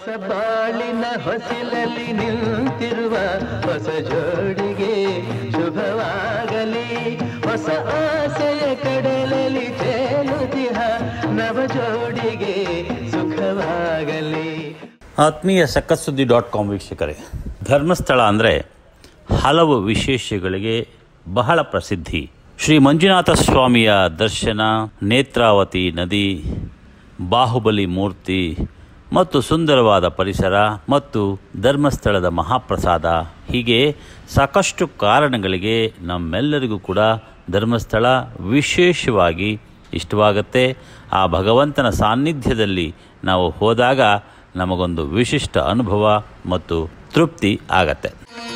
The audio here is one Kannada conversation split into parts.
ಹೊಸ ಬಾಳಿನ ಹೊಸಿಲಲ್ಲಿ ನಿಂತಿರುವ ಹೊಸ ಜೋಡಿಗೆ ಶುಭವಾಗಲಿ ಹೊಸ ಆಸೆಯ ಕಡಲಲ್ಲಿ ತೇಲುತಿಹ ನವ ಜೋಡಿಗೆ ಸುಖವಾಗಲಿ ಆತ್ಮೀಯ ಸಕ್ಕಸುದ್ದಿ ಡಾಟ್ ಕಾಮ್ ವೀಕ್ಷಕರೇ ಧರ್ಮಸ್ಥಳ ಅಂದರೆ ಹಲವು ವಿಶೇಷಗಳಿಗೆ ಬಹಳ ಪ್ರಸಿದ್ಧಿ ಶ್ರೀ ಮಂಜುನಾಥ ಸ್ವಾಮಿಯ ದರ್ಶನ ನೇತ್ರಾವತಿ ನದಿ ಬಾಹುಬಲಿ ಮೂರ್ತಿ ಮತ್ತು ಸುಂದರವಾದ ಪರಿಸರ ಮತ್ತು ಧರ್ಮಸ್ಥಳದ ಮಹಾಪ್ರಸಾದ ಹೀಗೆ ಸಾಕಷ್ಟು ಕಾರಣಗಳಿಗೆ ನಮ್ಮೆಲ್ಲರಿಗೂ ಕೂಡ ಧರ್ಮಸ್ಥಳ ವಿಶೇಷವಾಗಿ ಇಷ್ಟವಾಗುತ್ತೆ ಆ ಭಗವಂತನ ಸಾನ್ನಿಧ್ಯದಲ್ಲಿ ನಾವು ಹೋದಾಗ ನಮಗೊಂದು ವಿಶಿಷ್ಟ ಅನುಭವ ಮತ್ತು ತೃಪ್ತಿ ಆಗತ್ತೆ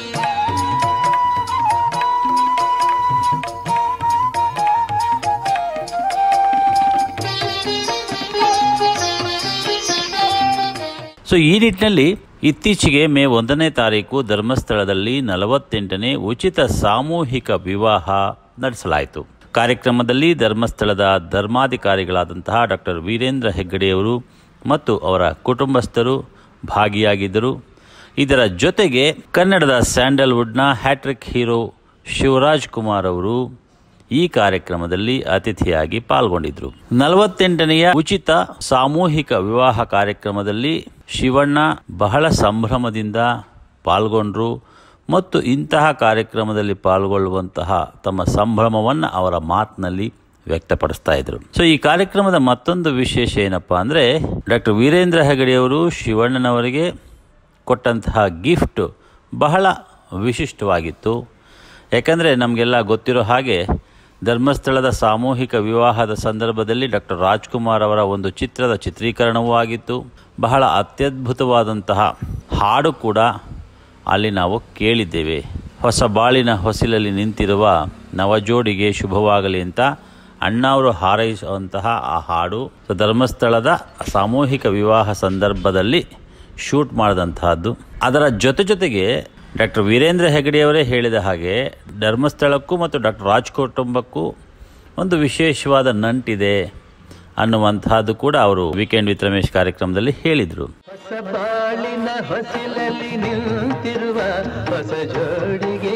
ಸೊ ಈ ನಿಟ್ಟಿನಲ್ಲಿ ಇತ್ತೀಚೆಗೆ ಮೇ ಒಂದನೇ ತಾರೀಕು ಧರ್ಮಸ್ಥಳದಲ್ಲಿ ನಲವತ್ತೆಂಟನೇ ಉಚಿತ ಸಾಮೂಹಿಕ ವಿವಾಹ ನಡೆಸಲಾಯಿತು ಕಾರ್ಯಕ್ರಮದಲ್ಲಿ ಧರ್ಮಸ್ಥಳದ ಧರ್ಮಾಧಿಕಾರಿಗಳಾದಂತಹ ಡಾಕ್ಟರ್ ವೀರೇಂದ್ರ ಹೆಗ್ಗಡೆಯವರು ಮತ್ತು ಅವರ ಕುಟುಂಬಸ್ಥರು ಭಾಗಿಯಾಗಿದ್ದರು ಇದರ ಜೊತೆಗೆ ಕನ್ನಡದ ಸ್ಯಾಂಡಲ್ವುಡ್ನ ಹ್ಯಾಟ್ರಿಕ್ ಹೀರೋ ಶಿವರಾಜ್ ಕುಮಾರ್ ಅವರು ಈ ಕಾರ್ಯಕ್ರಮದಲ್ಲಿ ಅತಿಥಿಯಾಗಿ ಪಾಲ್ಗೊಂಡಿದ್ರು ನಲವತ್ತೆಂಟನೆಯ ಉಚಿತ ಸಾಮೂಹಿಕ ವಿವಾಹ ಕಾರ್ಯಕ್ರಮದಲ್ಲಿ ಶಿವಣ್ಣ ಬಹಳ ಸಂಭ್ರಮದಿಂದ ಪಾಲ್ಗೊಂಡ್ರು ಮತ್ತು ಇಂತಹ ಕಾರ್ಯಕ್ರಮದಲ್ಲಿ ಪಾಲ್ಗೊಳ್ಳುವಂತಹ ತಮ್ಮ ಸಂಭ್ರಮವನ್ನು ಅವರ ಮಾತಿನಲ್ಲಿ ವ್ಯಕ್ತಪಡಿಸ್ತಾ ಇದ್ರು ಸೊ ಈ ಕಾರ್ಯಕ್ರಮದ ಮತ್ತೊಂದು ವಿಶೇಷ ಏನಪ್ಪಾ ಅಂದರೆ ಡಾಕ್ಟರ್ ವೀರೇಂದ್ರ ಹೆಗಡೆಯವರು ಶಿವಣ್ಣನವರಿಗೆ ಕೊಟ್ಟಂತಹ ಗಿಫ್ಟ್ ಬಹಳ ವಿಶಿಷ್ಟವಾಗಿತ್ತು ಯಾಕಂದರೆ ನಮಗೆಲ್ಲ ಗೊತ್ತಿರೋ ಹಾಗೆ ಧರ್ಮಸ್ಥಳದ ಸಾಮೂಹಿಕ ವಿವಾಹದ ಸಂದರ್ಭದಲ್ಲಿ ಡಾಕ್ಟರ್ ರಾಜ್ಕುಮಾರ್ ಅವರ ಒಂದು ಚಿತ್ರದ ಚಿತ್ರೀಕರಣವೂ ಆಗಿತ್ತು ಬಹಳ ಅತ್ಯದ್ಭುತವಾದಂತಹ ಹಾಡು ಕೂಡ ಅಲ್ಲಿ ನಾವು ಕೇಳಿದ್ದೇವೆ ಹೊಸ ಬಾಳಿನ ಹೊಸಿಲಲ್ಲಿ ನಿಂತಿರುವ ನವಜೋಡಿಗೆ ಶುಭವಾಗಲಿ ಅಂತ ಅಣ್ಣಾವರು ಹಾರೈಸುವಂತಹ ಆ ಹಾಡು ಸೊ ಧರ್ಮಸ್ಥಳದ ಸಾಮೂಹಿಕ ವಿವಾಹ ಸಂದರ್ಭದಲ್ಲಿ ಶೂಟ್ ಮಾಡಿದಂತಹದ್ದು ಅದರ ಜೊತೆ ಜೊತೆಗೆ ಡಾಕ್ಟರ್ ವೀರೇಂದ್ರ ಹೆಗಡೆಯವರೇ ಹೇಳಿದ ಹಾಗೆ ಧರ್ಮಸ್ಥಳಕ್ಕೂ ಮತ್ತು ಡಾಕ್ಟರ್ ರಾಜ್ ಕುಟುಂಬಕ್ಕೂ ಒಂದು ವಿಶೇಷವಾದ ನಂಟಿದೆ ಅನ್ನುವಂತಹದ್ದು ಕೂಡ ಅವರು ವೀಕೆಂಡ್ ವಿತ್ ರಮೇಶ್ ಕಾರ್ಯಕ್ರಮದಲ್ಲಿ ಹೇಳಿದರು ಹೊಸ ಬಾಳಿನ ಹೊಸಿಲಲ್ಲಿ ನಿಂತಿರುವ ಹೊಸ ಜೋಡಿಗೆ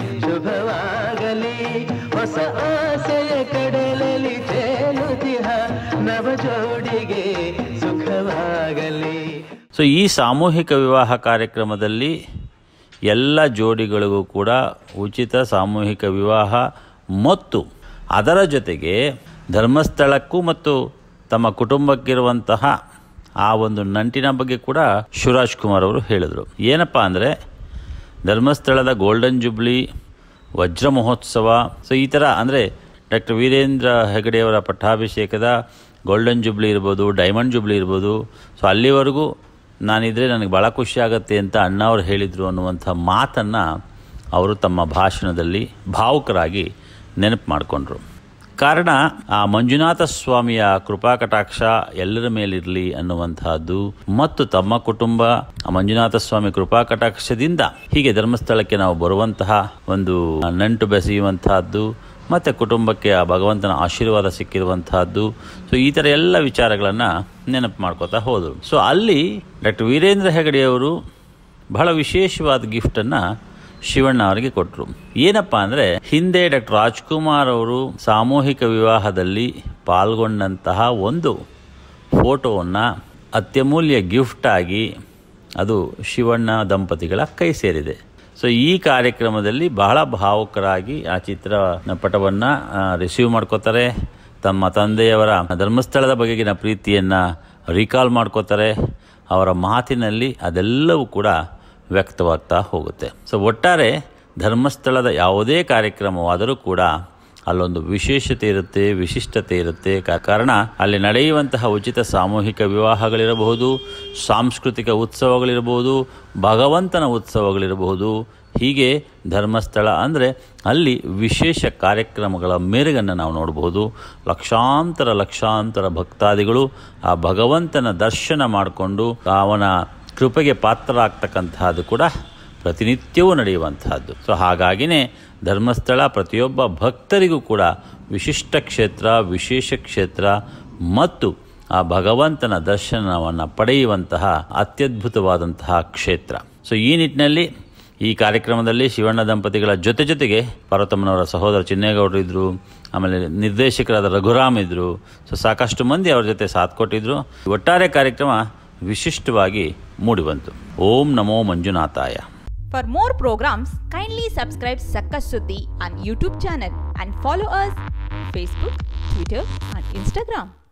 ಶುಭವಾಗಲಿ ಹೊಸ ಆಸೆಯ ಕಡಲಲ್ಲಿ ತೇಲುತಿಹ ನವ ಜೋಡಿಗೆ ಸುಖವಾಗಲಿ ಸೊ ಈ ಸಾಮೂಹಿಕ ವಿವಾಹ ಕಾರ್ಯಕ್ರಮದಲ್ಲಿ ಎಲ್ಲ ಜೋಡಿಗಳಿಗೂ ಕೂಡ ಉಚಿತ ಸಾಮೂಹಿಕ ವಿವಾಹ ಮತ್ತು ಅದರ ಜೊತೆಗೆ ಧರ್ಮಸ್ಥಳಕ್ಕೂ ಮತ್ತು ತಮ್ಮ ಕುಟುಂಬಕ್ಕಿರುವಂತಹ ಆ ಒಂದು ನಂಟಿನ ಬಗ್ಗೆ ಕೂಡ ಶಿವರಾಜ್ ಕುಮಾರ್ ಅವರು ಹೇಳಿದರು ಏನಪ್ಪ ಅಂದರೆ ಧರ್ಮಸ್ಥಳದ ಗೋಲ್ಡನ್ ಜುಬ್ಲಿ ವಜ್ರ ಮಹೋತ್ಸವ ಸೊ ಈ ಥರ ಅಂದರೆ ಡಾಕ್ಟರ್ ವೀರೇಂದ್ರ ಹೆಗಡೆಯವರ ಪಟ್ಟಾಭಿಷೇಕದ ಗೋಲ್ಡನ್ ಜುಬ್ಲಿ ಇರ್ಬೋದು ಡೈಮಂಡ್ ಜುಬ್ಲಿ ಇರ್ಬೋದು ಸೊ ಅಲ್ಲಿವರೆಗೂ ನಾನಿದ್ರೆ ನನಗೆ ಭಾಳ ಖುಷಿ ಆಗುತ್ತೆ ಅಂತ ಅಣ್ಣವ್ರು ಹೇಳಿದರು ಅನ್ನುವಂಥ ಮಾತನ್ನು ಅವರು ತಮ್ಮ ಭಾಷಣದಲ್ಲಿ ಭಾವುಕರಾಗಿ ನೆನಪು ಮಾಡಿಕೊಂಡ್ರು ಕಾರಣ ಆ ಮಂಜುನಾಥ ಸ್ವಾಮಿಯ ಕೃಪಾ ಕಟಾಕ್ಷ ಎಲ್ಲರ ಮೇಲಿರಲಿ ಅನ್ನುವಂತಹದ್ದು ಮತ್ತು ತಮ್ಮ ಕುಟುಂಬ ಆ ಮಂಜುನಾಥ ಸ್ವಾಮಿ ಕೃಪಾ ಕಟಾಕ್ಷದಿಂದ ಹೀಗೆ ಧರ್ಮಸ್ಥಳಕ್ಕೆ ನಾವು ಬರುವಂತಹ ಒಂದು ನಂಟು ಬೆಸೆಯುವಂತಹದ್ದು ಮತ್ತು ಕುಟುಂಬಕ್ಕೆ ಆ ಭಗವಂತನ ಆಶೀರ್ವಾದ ಸಿಕ್ಕಿರುವಂತಹದ್ದು ಸೊ ಈ ಥರ ಎಲ್ಲ ವಿಚಾರಗಳನ್ನು ನೆನಪು ಮಾಡ್ಕೋತಾ ಹೋದರು ಸೊ ಅಲ್ಲಿ ಡಾಕ್ಟರ್ ವೀರೇಂದ್ರ ಹೆಗಡೆಯವರು ಬಹಳ ವಿಶೇಷವಾದ ಗಿಫ್ಟನ್ನು ಶಿವಣ್ಣ ಅವರಿಗೆ ಕೊಟ್ಟರು ಏನಪ್ಪ ಅಂದರೆ ಹಿಂದೆ ಡಾಕ್ಟರ್ ರಾಜ್ಕುಮಾರ್ ಅವರು ಸಾಮೂಹಿಕ ವಿವಾಹದಲ್ಲಿ ಪಾಲ್ಗೊಂಡಂತಹ ಒಂದು ಫೋಟೋವನ್ನು ಅತ್ಯಮೂಲ್ಯ ಗಿಫ್ಟ್ ಆಗಿ ಅದು ಶಿವಣ್ಣ ದಂಪತಿಗಳ ಕೈ ಸೇರಿದೆ ಸೊ ಈ ಕಾರ್ಯಕ್ರಮದಲ್ಲಿ ಬಹಳ ಭಾವುಕರಾಗಿ ಆ ಚಿತ್ರ ಪಟವನ್ನು ರಿಸೀವ್ ಮಾಡ್ಕೋತಾರೆ ತಮ್ಮ ತಂದೆಯವರ ಧರ್ಮಸ್ಥಳದ ಬಗೆಗಿನ ಪ್ರೀತಿಯನ್ನು ರೀಕಾಲ್ ಮಾಡ್ಕೋತಾರೆ ಅವರ ಮಾತಿನಲ್ಲಿ ಅದೆಲ್ಲವೂ ಕೂಡ ವ್ಯಕ್ತವಾಗ್ತಾ ಹೋಗುತ್ತೆ ಸೊ ಒಟ್ಟಾರೆ ಧರ್ಮಸ್ಥಳದ ಯಾವುದೇ ಕಾರ್ಯಕ್ರಮವಾದರೂ ಕೂಡ ಅಲ್ಲೊಂದು ವಿಶೇಷತೆ ಇರುತ್ತೆ ವಿಶಿಷ್ಟತೆ ಇರುತ್ತೆ ಕಾ- ಕಾರಣ ಅಲ್ಲಿ ನಡೆಯುವಂತಹ ಉಚಿತ ಸಾಮೂಹಿಕ ವಿವಾಹಗಳಿರಬಹುದು ಸಾಂಸ್ಕೃತಿಕ ಉತ್ಸವಗಳಿರಬಹುದು ಭಗವಂತನ ಉತ್ಸವಗಳಿರಬಹುದು ಹೀಗೆ ಧರ್ಮಸ್ಥಳ ಅಂದರೆ ಅಲ್ಲಿ ವಿಶೇಷ ಕಾರ್ಯಕ್ರಮಗಳ ಮೆರುಗನ್ನು ನಾವು ನೋಡಬಹುದು ಲಕ್ಷಾಂತರ ಲಕ್ಷಾಂತರ ಭಕ್ತಾದಿಗಳು ಆ ಭಗವಂತನ ದರ್ಶನ ಮಾಡಿಕೊಂಡು ಅವನ ಕೃಪೆಗೆ ಪಾತ್ರರಾಗ್ತಕ್ಕಂತಹದ್ದು ಕೂಡ ಪ್ರತಿನಿತ್ಯವೂ ನಡೆಯುವಂತಹದ್ದು ಸೊ ಹಾಗಾಗಿನೇ ಧರ್ಮಸ್ಥಳ ಪ್ರತಿಯೊಬ್ಬ ಭಕ್ತರಿಗೂ ಕೂಡ ವಿಶಿಷ್ಟ ಕ್ಷೇತ್ರ ವಿಶೇಷ ಕ್ಷೇತ್ರ ಮತ್ತು ಆ ಭಗವಂತನ ದರ್ಶನವನ್ನು ಪಡೆಯುವಂತಹ ಅತ್ಯದ್ಭುತವಾದಂತಹ ಕ್ಷೇತ್ರ ಸೊ ಈ ನಿಟ್ಟಿನಲ್ಲಿ ಈ ಕಾರ್ಯಕ್ರಮದಲ್ಲಿ ಶಿವಣ್ಣ ದಂಪತಿಗಳ ಜೊತೆ ಜೊತೆಗೆ ಪಾರ್ವತಮ್ಮನವರ ಸಹೋದರ ಚಿನ್ನೇಗೌಡರು ಇದ್ದರು ಆಮೇಲೆ ನಿರ್ದೇಶಕರಾದ ರಘುರಾಮ್ ಇದ್ದರು ಸೊ ಸಾಕಷ್ಟು ಮಂದಿ ಅವ್ರ ಜೊತೆ ಸಾಥ್ ಕೊಟ್ಟಿದ್ದರು ಒಟ್ಟಾರೆ ಕಾರ್ಯಕ್ರಮ ವಿಶಿಷ್ಟವಾಗಿ ಮೂಡಿಬಂತು ಓಂ ನಮೋ ಮಂಜುನಾಥಾಯ For more programs, kindly subscribe Sakkas Suddhi on YouTube channel and follow us Facebook, Twitter and Instagram.